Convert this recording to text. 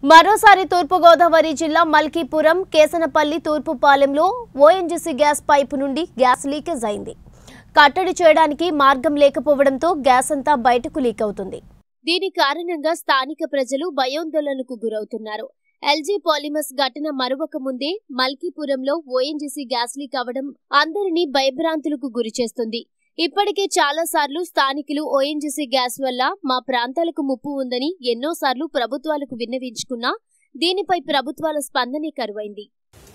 మరోసారి తూర్పుగోదావరి జిల్లా మల్కీపురం కేసనపల్లి తూర్పుపాలెంలో ఓఎన్జీసీ గ్యాస్ పైపు నుండి గ్యాస్ లీకేజ్ అయింది కట్టడి చేయడానికి మార్గం లేకపోవడంతో గ్యాస్ అంతా బయటకు లీక్ అవుతుంది దీని కారణంగా స్థానిక ప్రజలు భయోందోళనకు గురవుతున్నారు ఎల్జీ పాలిమర్స్ ఘటన మరొక ముందే మల్కీపురంలో ఓఎన్జీసీ గ్యాస్ లీక్ అవడం అందరినీ భయభ్రాంతులకు గురిచేస్తుంది ఇప్పటికే చాలా సార్లు స్థానికులు ఓఎన్జీసీ గ్యాస్ వల్ల మా ప్రాంతాలకు ముప్పు ఉందని ఎన్నోసార్లు ప్రభుత్వాలకు విన్నవించుకున్నా దీనిపై ప్రభుత్వాల స్పందనే కరువైంది